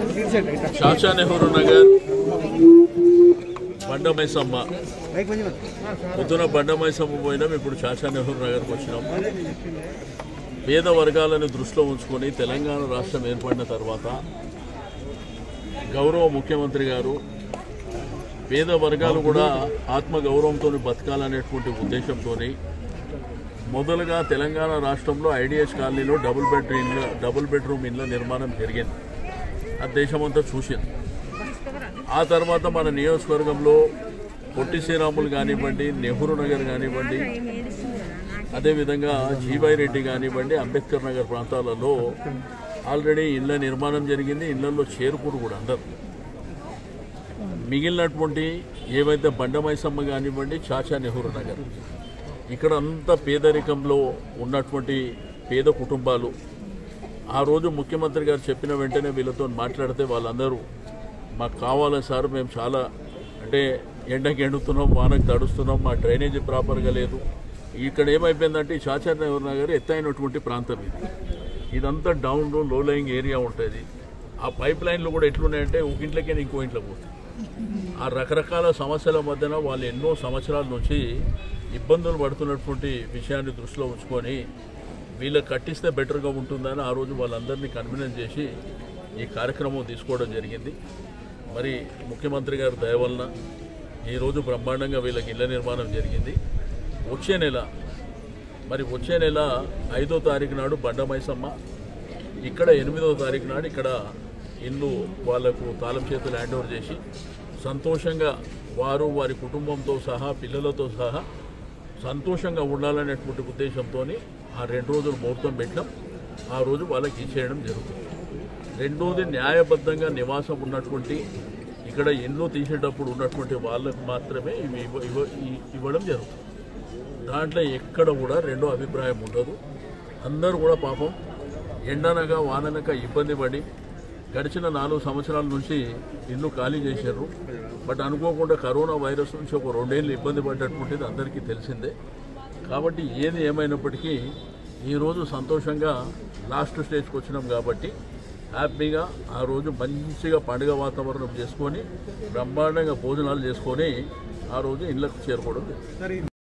చాచా నెహ్రూ నగర్ బండమైసమ్మ పొద్దున బండమైసమ్మ పోయినాం ఇప్పుడు చాచా నెహ్రూ నగర్కి వచ్చినాం పేద వర్గాలను దృష్టిలో ఉంచుకొని తెలంగాణ రాష్ట్రం ఏర్పడిన తర్వాత గౌరవ ముఖ్యమంత్రి గారు పేద వర్గాలు కూడా ఆత్మ గౌరవంతో బతకాలనేటువంటి ఉద్దేశంతో మొదలుగా తెలంగాణ రాష్ట్రంలో ఐడిఎస్ కాలనీలో డబుల్ బెడ్ ఇండ్ల డబుల్ బెడ్రూమ్ ఇండ్ల నిర్మాణం జరిగింది అది దేశమంతా చూసింది ఆ తర్వాత మన నియోజకవర్గంలో పొట్టి శ్రీరాములు కానివ్వండి నెహ్రూ నగర్ కానివ్వండి అదేవిధంగా జీవై రెడ్డి కానివ్వండి అంబేద్కర్ నగర్ ప్రాంతాలలో ఆల్రెడీ ఇళ్ల నిర్మాణం జరిగింది ఇళ్లలో చేరుకురు కూడా అందరు మిగిలినటువంటి ఏవైతే బండమైసమ్మ కానివ్వండి చాచా నెహ్రూ నగర్ ఇక్కడ అంతా పేదరికంలో ఉన్నటువంటి పేద కుటుంబాలు ఆ రోజు ముఖ్యమంత్రి గారు చెప్పిన వెంటనే వీళ్ళతో మాట్లాడితే వాళ్ళందరూ మాకు కావాలి సార్ మేము చాలా అంటే ఎండకి ఎండుతున్నాం వానకి తడుస్తున్నాం మా డ్రైనేజీ ప్రాపర్గా లేదు ఇక్కడ ఏమైపోయిందంటే ఈ చాచా నెహ్రూ నగర్ ఎత్తైనటువంటి ప్రాంతం ఇది ఇదంతా డౌన్ లో లైయింగ్ ఏరియా ఉంటుంది ఆ పైప్ లైన్లు కూడా ఎట్లున్నాయంటే ఒక ఇంట్లోకే ఇంకో ఇంట్లో పోతుంది ఆ రకరకాల సమస్యల మధ్యన వాళ్ళు ఎన్నో సంవత్సరాల నుంచి ఇబ్బందులు పడుతున్నటువంటి విషయాన్ని దృష్టిలో ఉంచుకొని వీళ్ళకి కట్టిస్తే బెటర్గా ఉంటుందని ఆ రోజు వాళ్ళందరినీ కన్వీనెన్స్ చేసి ఈ కార్యక్రమం తీసుకోవడం జరిగింది మరి ముఖ్యమంత్రి గారి దయ వలన ఈరోజు బ్రహ్మాండంగా వీళ్ళకి ఇళ్ల నిర్మాణం జరిగింది వచ్చే నెల మరి వచ్చే నెల ఐదో తారీఖు నాడు బండమైసమ్మ ఇక్కడ ఎనిమిదో తారీఖు నాడు ఇక్కడ ఇల్లు వాళ్లకు తాళం చేతులు హ్యాండ్ ఓవర్ చేసి సంతోషంగా వారు వారి కుటుంబంతో సహా పిల్లలతో సహా సంతోషంగా ఉండాలనేటువంటి ఉద్దేశంతో ఆ రెండు రోజులు ముహూర్తం పెట్టినాం ఆ రోజు వాళ్ళకి ఇచ్చేయడం జరుగుతుంది రెండోది న్యాయబద్ధంగా నివాసం ఉన్నటువంటి ఇక్కడ ఇండ్లు తీసేటప్పుడు ఉన్నటువంటి వాళ్ళకు మాత్రమే ఇవి ఇవ్వ- ఇవ్వ- ఇ- ఇవ్వడం జరుగుతుంది దాంట్లో ఎక్కడ కూడా రెండో అభిప్రాయం ఉండదు అందరూ కూడా పాపం ఎండనగా వాననక ఇబ్బంది పడి గడిచిన నాలుగు సంవత్సరాల నుంచి ఇల్లు ఖాళీ చేశారు బట్ అనుకోకుండా కరోనా వైరస్ నుంచి ఒక రెండేళ్ళు ఇబ్బంది పడ్డటువంటిది అందరికీ తెలిసిందే కాబట్టి ఏది ఏమైనప్పటికీ ఈరోజు సంతోషంగా లాస్ట్ స్టేజ్కి వచ్చినాం కాబట్టి హ్యాపీగా ఆ రోజు మంచిగా పండుగ వాతావరణం చేసుకొని బ్రహ్మాండంగా భోజనాలు చేసుకొని ఆ రోజు ఇళ్ళకు చేరుకోవడం జరిగింది.